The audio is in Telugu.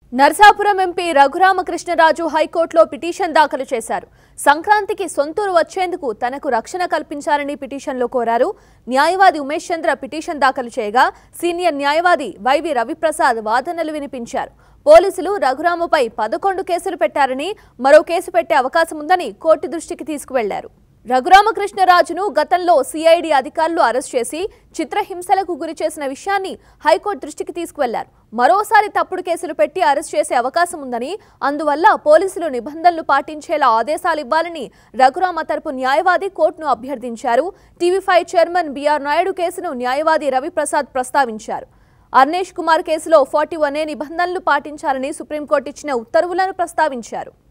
నర్సాపురం ఎంపీ రఘురామకృష్ణరాజు హైకోర్టులో పిటిషన్ దాఖలు చేశారు సంక్రాంతికి సొంతూరు వచ్చేందుకు తనకు రక్షణ కల్పించాలని పిటిషన్లో కోరారు న్యాయవాది ఉమేష్ చంద్ర పిటిషన్ దాఖలు చేయగా సీనియర్ న్యాయవాది వైవి రవిప్రసాద్ వాదనలు వినిపించారు పోలీసులు రఘురాముపై పదకొండు కేసులు పెట్టారని మరో కేసు పెట్టే అవకాశం ఉందని కోర్టు దృష్టికి తీసుకువెళ్లారు రఘురామకృష్ణరాజును గతంలో సిఐడి అధికారులు అరెస్ట్ చేసి చిత్రహింసలకు గురి చేసిన విషయాన్ని హైకోర్టు దృష్టికి తీసుకువెళ్లారు మరోసారి తప్పుడు కేసులు పెట్టి అరెస్ట్ చేసే అవకాశం ఉందని అందువల్ల పోలీసులు నిబంధనలు పాటించేలా ఆదేశాలు ఇవ్వాలని రఘురామ తరపు న్యాయవాది కోర్టును అభ్యర్థించారు TV five chairman B R Naidu కేసును న్యాయవాది రవిప్రసాద్ ప్రస్తావించారు అర్నేష్ కుమార్ కేసులో ఫార్టీ వన్ ఏ నిబంధనలు పాటించాలని సుప్రీంకోర్టు ఇచ్చిన ఉత్తర్వులను ప్రస్తావించారు